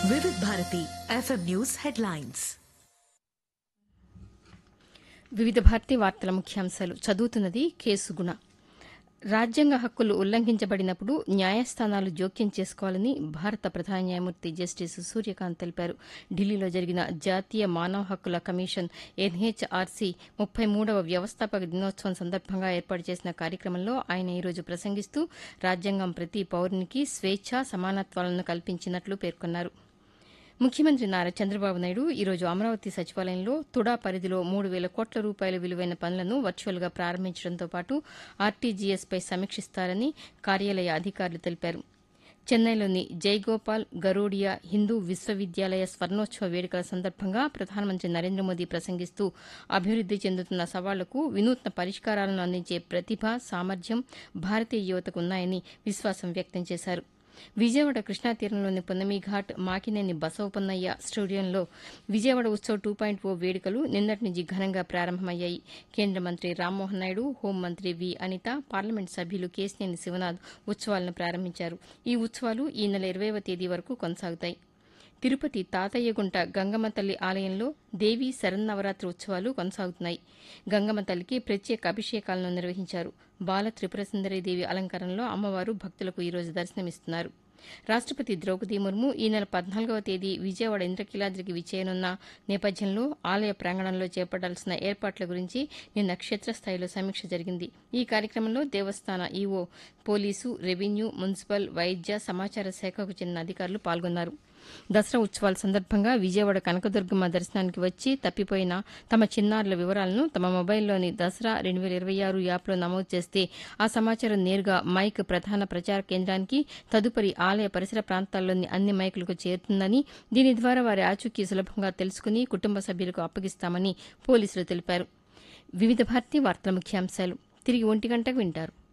Vividh Bharati FM news headlines Vividh Bharati వార్తల ముఖ్యాంశాలు చదువుతున్నది కేసుగుణ రాజ్యాంగ హక్కులు ఉల్లంఘించబడినప్పుడు న్యాయస్థానాలు జోక్యం చేసుకోవాలని భారత ప్రధాన న్యాయమూర్తి జస్టిస్ సూర్యకాంత్ తెలిపారు ఢిల్లీలో జరిగిన జాతీయ మానవ హక్కుల కమిషన్ ఎన్హెచ్ఆర్సీ ముప్పై మూడవ వ్యవస్థాపక దినోత్సవం సందర్భంగా ఏర్పాటు చేసిన కార్యక్రమంలో ఆయన ఈరోజు ప్రసంగిస్తూ రాజ్యాంగం ప్రతి పౌరునికి స్వేచ్ఛ సమానత్వాలను కల్పించినట్లు పేర్కొన్నారు ముఖ్యమంత్రి నారా చంద్రబాబు నాయుడు ఈరోజు అమరావతి సచివాలయంలో తుడా పరిధిలో మూడు వేల కోట్ల రూపాయల విలువైన పనులను వర్చువల్గా ప్రారంభించడంతో పాటు ఆర్టీజీఎస్పై సమీక్షిస్తారని కార్యాలయ అధికారులు తెలిపారు చెన్నైలోని జైగోపాల్ గరూడియా హిందూ విశ్వవిద్యాలయ స్వర్ణోత్సవ వేడుకల సందర్భంగా ప్రధానమంత్రి నరేంద్ర మోదీ ప్రసంగిస్తూ అభివృద్ది చెందుతున్న సవాళ్లకు వినూత్న పరిష్కారాలను అందించే ప్రతిభ సామర్థ్యం భారతీయ యువతకు ఉన్నాయని విశ్వాసం వ్యక్తం చేశారు విజయవాడ కృష్ణా తీరంలోని పున్నమి ఘాట్ మాకినేని బసవపన్నయ్య స్టేడియంలో Vijayawada Utsav two point O వేడుకలు నిన్నటి నుంచి ఘనంగా ప్రారంభమయ్యాయి కేంద్ర మంత్రి రామ్మోహన్ నాయుడు హోంమంత్రి వి అనిత పార్లమెంట్ సభ్యులు కేసినేని శివనాథ్ ఉత్సవాలను ప్రారంభించారు ఈ ఉత్సవాలు ఈ నెల ఇరవైవ తేదీ వరకు కొనసాగుతాయి తిరుపతి తాతయ్యగుంట గంగమ్మ తల్లి ఆలయంలో దేవీ శరన్నవరాత్రి ఉత్సవాలు కొనసాగుతున్నాయి గంగమ్మ తల్లికి ప్రత్యేక అభిషేకాలను నిర్వహించారు బాల త్రిపుర దేవి అలంకారంలో అమ్మవారు భక్తులకు ఈరోజు దర్శనమిస్తున్నారు రాష్టపతి ద్రౌపది ముర్ము ఈ నెల పద్నాలుగవ తేదీ విజయవాడ ఇంద్రకీలాద్రికి విచ్చేయనున్న నేపథ్యంలో ఆలయ ప్రాంగణంలో చేపట్టాల్సిన ఏర్పాట్ల గురించి నిన్న క్షేత్రస్థాయిలో సమీక్ష జరిగింది ఈ కార్యక్రమంలో దేవస్థాన ఈవో పోలీసు రెవెన్యూ మున్సిపల్ వైద్య సమాచార శాఖకు చెందిన అధికారులు పాల్గొన్నారు దసరా ఉత్సవాల సందర్భంగా విజయవాడ కనకదుర్గమ్మ దర్శనానికి వచ్చి తప్పిపోయిన తమ చిన్నారుల వివరాలను తమ మొబైల్లోని దసరా రెండు వేల ఇరవై ఆరు యాప్లో నమోదు చేస్తే ఆ సమాచారం నేరుగా మైక్ ప్రధాన ప్రచార కేంద్రానికి తదుపరి ఆలయ పరిసర ప్రాంతాల్లోని అన్ని మైకులకు చేరుతుందని దీని ద్వారా వారి ఆచూకీ సులభంగా తెలుసుకుని కుటుంబ సభ్యులకు అప్పగిస్తామని పోలీసులు తెలిపారు వివిధ భారతీ వార్తల ముఖ్యాంశాలు తిరిగి ఒంటి గంటకు వింటారు